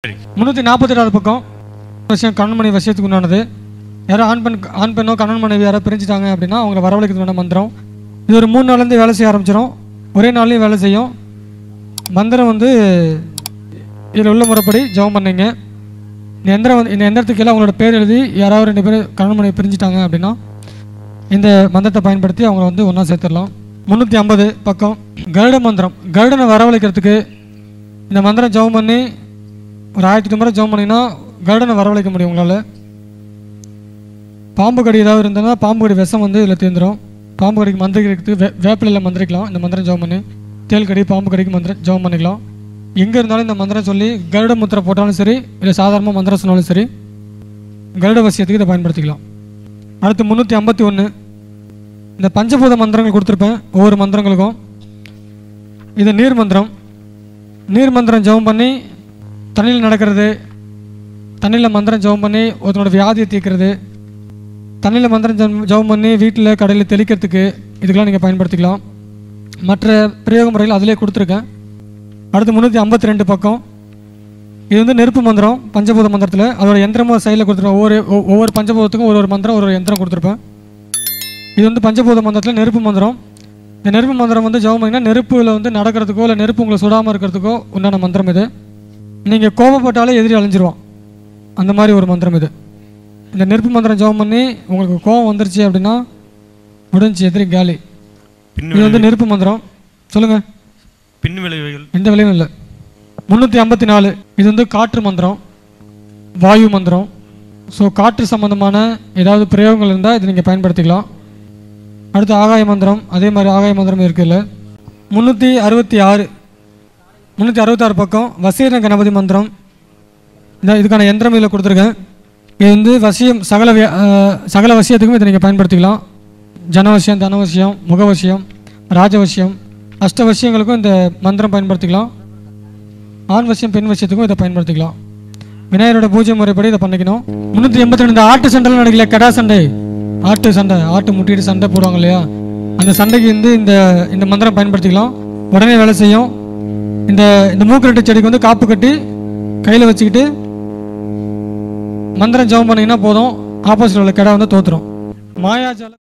முந்நூற்றி நாற்பத்தெட்டாவது பக்கம் விஷயம் கணவன் மனைவி விஷயத்துக்கு உண்டானது யாரோ ஆண் பெண் ஆண் பெண்ணோ கணவன் மனைவி யாரோ பிரிஞ்சுட்டாங்க அப்படின்னா அவங்கள வரவழைக்கிறது வேண்டாம் மந்திரம் இது ஒரு மூணு நாள்லேருந்து வேலை செய்ய ஆரம்பிச்சிடும் ஒரே நாள்லையும் வேலை செய்யும் மந்திரம் வந்து இதில் உள்ள முறைப்படி ஜெபம் பண்ணீங்க இந்த எந்திரம் வந்து இந்த எந்திரத்துக்கு கீழே அவங்களோட பேர் எழுதி யாராவது ரெண்டு பேர் கணவன் மனைவி பிரிஞ்சுட்டாங்க அப்படின்னா இந்த மந்திரத்தை பயன்படுத்தி அவங்கள வந்து ஒன்றா சேர்த்துடலாம் முந்நூற்றி ஐம்பது பக்கம் கருட மந்திரம் கருடனை வரவழைக்கிறதுக்கு இந்த மந்திரம் ஜெபம் பண்ணி ஒரு ஆயிரத்தி எட்டு முறை ஜெபம் பண்ணிங்கன்னா கருடனை வரவழைக்க முடியும் உங்களால் பாம்பு கடி ஏதாவது இருந்ததுன்னா பாம்பு கடி விஷம் வந்து இதில் தீர்ந்துடும் பாம்பு கடிக்கு மந்திரிக்கிறதுக்கு வே வேப்பிலையில் மந்திரிக்கலாம் இந்த மந்திரம் ஜெபம் பண்ணி தேல் கடி பாம்பு கடிக்கு மந்திரம் ஜெபம் பண்ணிக்கலாம் எங்கே இருந்தாலும் இந்த மந்திரம் சொல்லி கருட முத்திரை போட்டாலும் சரி இல்லை சாதாரணமாக மந்திரம் சொன்னாலும் சரி கருட வசியத்துக்கு இதை பயன்படுத்திக்கலாம் அடுத்து முந்நூற்றி ஐம்பத்தி ஒன்று இந்த பஞ்சபூத மந்திரங்கள் கொடுத்துருப்பேன் ஒவ்வொரு மந்திரங்களுக்கும் இது நீர் மந்திரம் நீர் மந்திரம் ஜெபம் பண்ணி தண்ணியில் நடக்கிறது தண்ணியில் மந்திரம் ஜெபம் பண்ணி ஒருத்தனோட வியாதியை தீர்க்கிறது தண்ணியில் மந்திரம் ஜெபம் ஜெபம் பண்ணி வீட்டில் கடையில் தெளிக்கிறதுக்கு இதுக்கெல்லாம் நீங்கள் பயன்படுத்திக்கலாம் மற்ற பிரயோக முறைகள் அதிலே கொடுத்துருக்கேன் அடுத்து முந்நூற்றி ஐம்பத்தி ரெண்டு பக்கம் இது வந்து நெருப்பு மந்திரம் பஞ்சபூத மந்திரத்தில் அதோட யந்திரமும் சைடில் கொடுத்துருப்பேன் ஒவ்வொரு ஒ- ஒவ்வொரு பஞ்சபூதத்துக்கும் ஒரு ஒரு மந்திரம் ஒரு ஒரு யந்திரம் கொடுத்துருப்பேன் இது வந்து பஞ்சபூத மந்திரத்தில் நெருப்பு மந்திரம் இந்த நெருப்பு மந்திரம் வந்து ஜெபம் பண்ணிங்கன்னா நெருப்பில் வந்து நடக்கிறதுக்கோ இல்லை நெருப்பு உங்களை சுடாமல் இருக்கிறதுக்கோ உண்டான மந்திரம் இது நீங்கள் கோபப்பட்டாலே எதிரி அழிஞ்சிருவான் அந்த மாதிரி ஒரு மந்திரம் இது இந்த நெருப்பு மந்திரம் ஜெபம் பண்ணி உங்களுக்கு கோபம் வந்துருச்சு அப்படின்னா முடிஞ்சு எதிரி காலி பின் இது வந்து நெருப்பு மந்திரம் சொல்லுங்கள் பின் விளைவுகள் எந்த விலையும் இல்லை முந்நூற்றி ஐம்பத்தி நாலு இது வந்து காற்று மந்திரம் வாயு மந்திரம் ஸோ காற்று சம்பந்தமான ஏதாவது பிரயோகங்கள் இருந்தால் இது நீங்கள் பயன்படுத்திக்கலாம் அடுத்து ஆகாய மந்திரம் அதே மாதிரி ஆகாய மந்திரம் இருக்குல்ல முந்நூற்றி அறுபத்தி ஆறு முந்நூற்றி அறுபத்தாறு பக்கம் வசீர கணபதி மந்திரம் இந்த இதுக்கான யந்திரம் இதில் கொடுத்துருக்கேன் இது வந்து வசியம் சகல விய- அஹ், சகல வசியத்துக்கும் இதை நீங்கள் பயன்படுத்திக்கலாம் ஜனவசியம் தனவசியம் முகவசியம் ராஜவசியம் அஷ்ட வசியங்களுக்கும் இந்த மந்திரம் பயன்படுத்திக்கலாம் ஆண் வசியம் பெண் வசியத்துக்கும் இதை பயன்படுத்திக்கலாம் விநாயகரோட பூஜை முறைப்படி இதை பண்ணிக்கணும் முந்நூற்றி எண்பத்தி ரெண்டு இந்த ஆட்டு சண்டைலாம் நடக்கல கெடா சண்டை ஆட்டு சண்டை ஆட்டு முட்டிட்டு சண்டை போடுவாங்க இல்லையா அந்த சண்டைக்கு வந்து இந்த இந்த மந்திரம் பயன்படுத்திக்கலாம் உடனே வேலை செய்யும் இந்த இந்த மூக்கரட்டு செடிக்கு வந்து காப்பு கட்டி கையில் வச்சுக்கிட்டு மந்திரம் ஜெபம் பண்ணீங்கன்னா போதும் ஆப்போசிட் உள்ள கெடா வந்து தோத்துரும் மாயாஜால